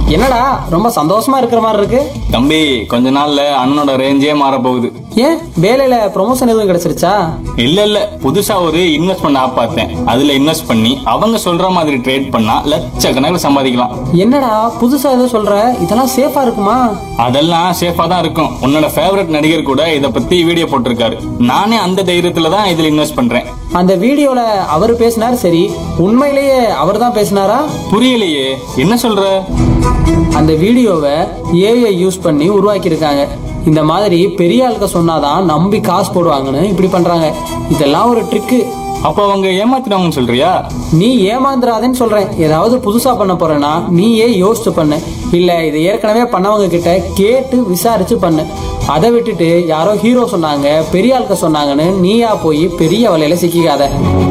என்னடா ரொம்ப சந்தோஷமா இருக்கிற மாதிரி இருக்கு தம்பி கொஞ்ச நாள்ல அண்ணனோட ரேஞ்சே மாற போகுது ஏன் வேலையில ப்ரொமோஷன் எதுவும் கிடைச்சிருச்சா இல்ல இல்ல புதுசா ஒரு இன்வெஸ்ட்மெண்ட் ஆப் பார்த்தேன் அதுல இன்வெஸ்ட் பண்ணி அவங்க சொல்ற மாதிரி ட்ரேட் பண்ணா லட்சக்கணக்கில் சம்பாதிக்கலாம் என்னடா புதுசா ஏதோ சொல்ற இதெல்லாம் சேஃபா இருக்குமா அதெல்லாம் சேஃபா தான் இருக்கும் உன்னோட ஃபேவரட் நடிகர் கூட இத பத்தி வீடியோ போட்டிருக்காரு நானே அந்த தைரியத்துல தான் இதுல இன்வெஸ்ட் பண்றேன் அந்த வீடியோல அவர் பேசினார் சரி உண்மையிலேயே அவர் தான் பேசினாரா புரியலையே என்ன சொல்ற அந்த வீடியோவை ஏஐ யூஸ் பண்ணி உருவாக்கியிருக்காங்க இந்த மாதிரி பெரிய ஆளுக்க சொன்னாதான் நம்பி காசு போடுவாங்கன்னு இப்படி பண்றாங்க இதெல்லாம் ஒரு ட்ரிக்கு அப்ப அவங்க ஏமாத்தினவங்கன்னு சொல்றியா நீ ஏமாந்துடாதேன்னு சொல்றேன் ஏதாவது புதுசா பண்ண போறேன்னா நீயே யோசிச்சு பண்ணு இல்ல இதை ஏற்கனவே பண்ணவங்க கிட்ட கேட்டு விசாரிச்சு பண்ணு அதை விட்டுட்டு யாரோ ஹீரோ சொன்னாங்க பெரிய ஆளுக்க சொன்னாங்கன்னு நீயா போய் பெரிய வலையில சிக்கிக்காத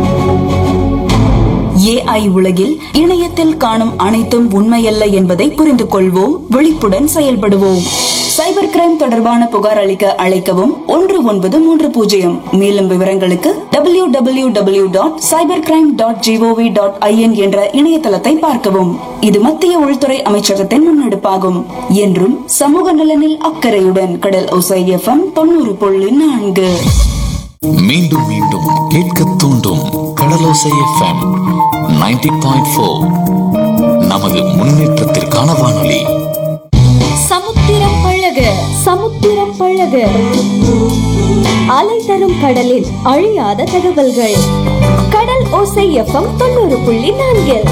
ஏஐ உலகில் இணையத்தில் காணும் அனைத்தும் உண்மையல்ல என்பதை புரிந்து கொள்வோம் விழிப்புடன் செயல்படுவோம் சைபர் கிரைம் தொடர்பான புகார் அளிக்க அழைக்கவும் ஒன்று ஒன்பது மூன்று பூஜ்ஜியம் மேலும் விவரங்களுக்கு W W W dot cyber crime dot G O V dot I N என்ற இணையதளத்தை பார்க்கவும் இது மத்திய உள்துறை அமைச்சகத்தின் முன்னெடுப்பாகும் என்றும் சமூக நலனில் அக்கறையுடன் கடல் ஒசை எஃப்எம் தொண்ணூறு புள்ளி நான்கு மீண்டும் மீண்டும் கேட்க தூண்டும் கடலோசை எஃப்எம் 90.4 பாயிண்ட் ஃபோர் நமது முன்னேற்றத்திற்கான வானொலி சமுத்திரம் பழக சமுத்திரம் பழக அலை தரும் கடலில் அழியாத தகவல்கள் கடல் ஓசை எஃப்எம் தொண்ணூறு புள்ளி நான்கில்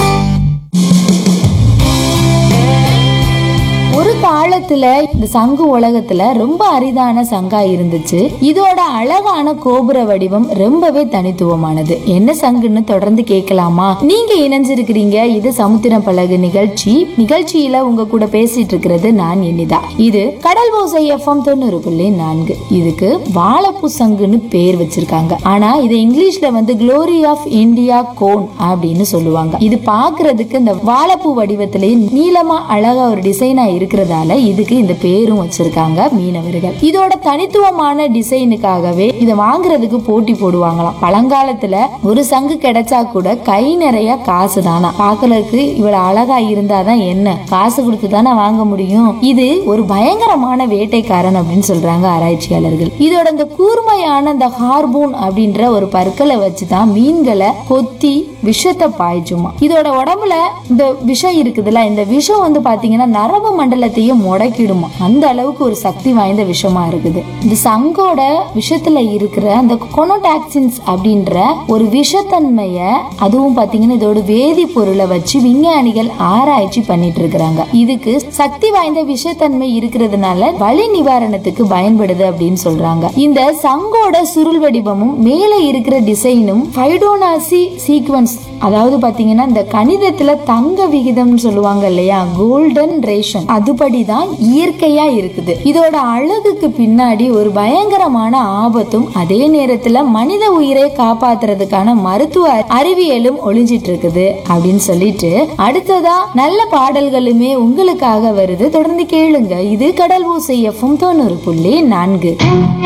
ஒரு காலத்துல இந்த சங்கு உலகத்துல ரொம்ப அரிதான சங்கா இருந்துச்சு இதோட அழகான கோபுர வடிவம் ரொம்பவே தனித்துவமானது என்ன சங்குன்னு தொடர்ந்து கேட்கலாமா நீங்க இணைஞ்சிருக்கிறீங்க இது சமுத்திரம் பழகு நிகழ்ச்சி நிகழ்ச்சியில உங்க கூட பேசிட்டு இருக்கிறது நான் இனிதா இது கடல் ஓசை எஃப்எம் தொண்ணூறு புள்ளி நான்கு இதுக்கு வாழைப்பூ சங்குன்னு பேர் வச்சிருக்காங்க ஆனா இது இங்கிலீஷ்ல வந்து குளோரி ஆஃப் இந்தியா கோன் அப்படின்னு சொல்லுவாங்க இது பாக்குறதுக்கு இந்த வாழைப்பூ வடிவத்திலேயே நீளமா அழகா ஒரு டிசைனா இருக்கிறதால இதுக்கு இந்த பேரும் வச்சிருக்காங்க மீனவர்கள் இதோட தனித்துவமான டிசைனுக்காகவே இதை வாங்குறதுக்கு போட்டி போடுவாங்களாம் பழங்காலத்துல ஒரு சங்கு கிடைச்சா கூட கை நிறைய காசு தானா பாக்குறதுக்கு இவ்வளவு அழகா இருந்தாதான் என்ன காசு கொடுத்து தானே வாங்க முடியும் இது ஒரு பயங்கரமான வேட்டைக்காரன் அப்படின்னு சொல்றாங்க ஆராய்ச்சியாளர்கள் இதோட இந்த கூர்மையான இந்த ஹார்பூன் அப்படின்ற ஒரு பற்களை வச்சுதான் மீன்களை கொத்தி விஷத்தை பாய்ச்சுமா இதோட உடம்புல இந்த விஷம் இருக்குதுல்ல இந்த விஷம் வந்து பாத்தீங்கன்னா நரம்பு மண்டலத்தையே முடக்கிடுமா அந்த அளவுக்கு ஒரு சக்தி வாய்ந்த விஷமா இருக்குது இந்த சங்கோட விஷத்துல இருக்கிற அந்த கொனோடாக்சின்ஸ் அப்படின்ற ஒரு விஷத்தன்மைய அதுவும் பாத்தீங்கன்னா இதோட வேதிப்பொருளை வச்சு விஞ்ஞானிகள் ஆராய்ச்சி பண்ணிட்டு இருக்கிறாங்க இதுக்கு சக்தி வாய்ந்த விஷத்தன்மை இருக்கிறதுனால வலி நிவாரணத்துக்கு பயன்படுது அப்படின்னு சொல்றாங்க இந்த சங்கோட சுருள் வடிவமும் மேலே இருக்கிற டிசைனும் ஃபைடோனாசி சீக்வன்ஸ் அதாவது பாத்தீங்கன்னா இந்த கணிதத்துல தங்க விகிதம்னு சொல்லுவாங்க இல்லையா கோல்டன் ரேஷன் அதுபடிதான் இயற்கையா இருக்குது இதோட அழகுக்கு பின்னாடி ஒரு பயங்கரமான ஆபத்தும் அதே நேரத்துல மனித உயிரை காப்பாத்துறதுக்கான மருத்துவ அறிவியலும் ஒளிஞ்சிட்டு இருக்குது அப்படின்னு சொல்லிட்டு அடுத்ததா நல்ல பாடல்களுமே உங்களுக்காக வருது தொடர்ந்து கேளுங்க இது கடல் ஊசை எஃப்எம் தொண்ணூறு புள்ளி நான்கு